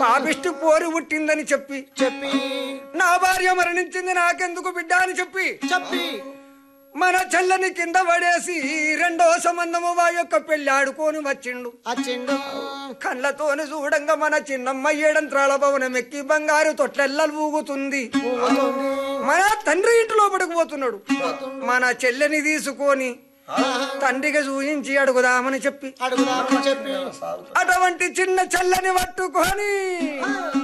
పాపిష్టి పోరు పుట్టిందని చెప్పి చెప్పి నా భార్య మరణించింది నాకెందుకు బిడ్డ అని చెప్పి చెప్పి మన చెల్లని కింద పడేసి రెండో సంబంధము వా యొక్క పెళ్లి ఆడుకొని వచ్చిండు అచ్చిండు కళ్ళతోని చూడంగా మన చిన్నమ్మ ఏడంత్రాల భవనం ఎక్కి బంగారు తొట్లెల్లలు ఊగుతుంది మన తండ్రి ఇంటి లోపలికి పోతున్నాడు మన చెల్లెని తీసుకొని తండ్రికి చూయించి అడుగుదామని చెప్పి అడుగుదామని చెప్పి అటువంటి చిన్న చెల్లని పట్టుకొని